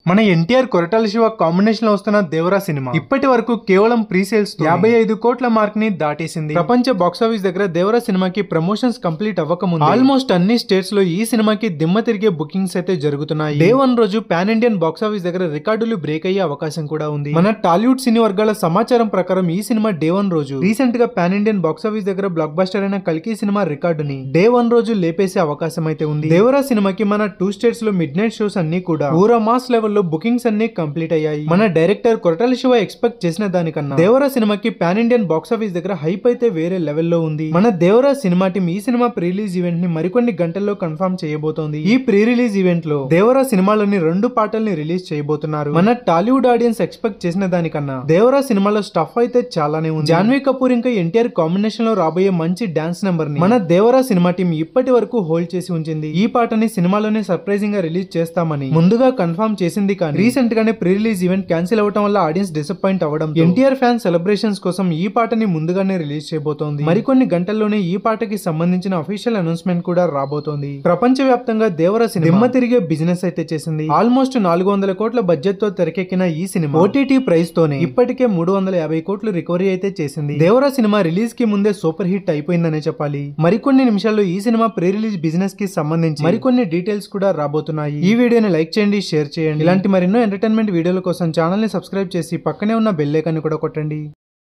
మన ఎన్టీఆర్ కొరటాల శివ కాంబినేషన్ లో వస్తున్న దేవరా సినిమా ఇప్పటి వరకు కేవలం ప్రీ సేల్స్ యాభై ఐదు కోట్ల మార్క్ ని దాటేసింది ప్రపంచ బాక్సాఫీస్ దగ్గర దేవరా సినిమాకి ప్రమోషన్స్ కంప్లీట్ అవ్వకముందు ఆల్మోస్ట్ అన్ని స్టేట్స్ లో ఈ సినిమాకి దిమ్మ తిరిగే బుకింగ్స్ అయితే జరుగుతున్నాయి డే వన్ రోజు పాన్ ఇండియన్ బాక్సాఫీస్ దగ్గర రికార్డులు బ్రేక్ అయ్యే అవకాశం కూడా ఉంది మన టాలీవుడ్ సినీ వర్గాల సమాచారం ప్రకారం ఈ సినిమా డే వన్ రోజు రీసెంట్ గా పాన్ ఇండియన్ బాక్సాఫీస్ దగ్గర బ్లాక్ బస్టర్ అయిన కల్కి సినిమా రికార్డుని డే వన్ రోజు లేపేసే అవకాశం అయితే ఉంది దేవరా సినిమాకి మన టూ స్టేట్స్ లో మిడ్ నైట్ షోస్ అన్ని కూడా ఊరా మాస్ లెవెల్లో బుకింగ్స్ అన్ని కంప్లీట్ అయ్యాయి మన డైరెక్టర్ కొరటాల శివ ఎక్స్పెక్ట్ చేసిన దానికన్నా దేవరా సినిమాకి పాన్ ఇండియన్ బాక్సాఫీస్ దగ్గర హైప్ అయితే వేరే లెవెల్లో ఉంది మన దేవరా సినిమా టీం ఈ సినిమా ప్రీ రిలీజ్ ఈవెంట్ ని మరికొన్ని గంటల్లో కన్ఫర్మ్ చేయబోతోంది ఈ ప్రీ రిలీజ్ ఈవెంట్ లో దేవరా సినిమాలోని రెండు పాటల్ని రిలీజ్ చేయబోతున్నారు మన టాలీవుడ్ ఆడియన్స్ ఎక్స్పెక్ట్ చేసిన దానికన్నా దేవరా సినిమాలో స్టఫ్ అయితే చాలానే ఉంది జాన్వీ కపూర్ ఇంకా ఎన్టీఆర్ కాంబినేషన్ లో రాబోయే మంచి డాన్స్ నెంబర్ ని మన దేవరా సినిమా టీం ఇప్పటి వరకు హోల్డ్ చేసి ఉంచింది ఈ పాటని సినిమాలోనే సర్ప్రైజింగ్ గా రిలీజ్ చేస్తామని ముందుగా కన్ఫర్మ్ చేసింది కానీ రీసెంట్ గానే ప్రీ రిలీజ్ ఈవెంట్ క్యాన్సిల్ అవడం వల్ల ఆడియన్స్ డిసప్పాయింట్ అవ్వడం ఎన్టీఆర్ ఫ్యాన్ సెలబ్రేషన్స్ కోసం ఈ పాటని ముందుగానే రిలీజ్ చేయబోతోంది మరికొన్ని గంటల్లోనే ఈ పాటకి సంబంధించిన అఫీషియల్ అనౌన్స్మెంట్ కూడా రాబోతోంది ప్రపంచ వ్యాప్తంగా దేవర సినిమా దిమ్మ తిరిగే బిజినెస్ అయితే చేసింది ఆల్మోస్ట్ నాలుగు వందల కోట్ల బడ్జెట్ తో తెరకెక్కిన ఈ సినిమా ఓటీటీ ప్రైస్ తోనే ఇప్పటికే మూడు వందల యాభై కోట్లు రికవరీ అయితే చేసింది దేవర సినిమా రిలీజ్ కి ముందే సూపర్ హిట్ అయిపోయిందనే చెప్పాలి మరికొన్ని నిమిషాల్లో ఈ సినిమా ప్రీ రిలీజ్ బిజినెస్ కి సంబంధించి మరికొన్ని డీటెయిల్స్ కూడా రాబోతున్నాయి ఈ వీడియోని లైక్ చేయండి షేర్ చేయండి ఇలాంటి మరెన్నో ఎంటర్టైన్మెంట్ వీడియోల కోసం ఛానల్ ని సబ్స్క్రైబ్ చేసి పక్కనే ఉన్న బెల్ ఐకాన్ కూడా కొట్టండి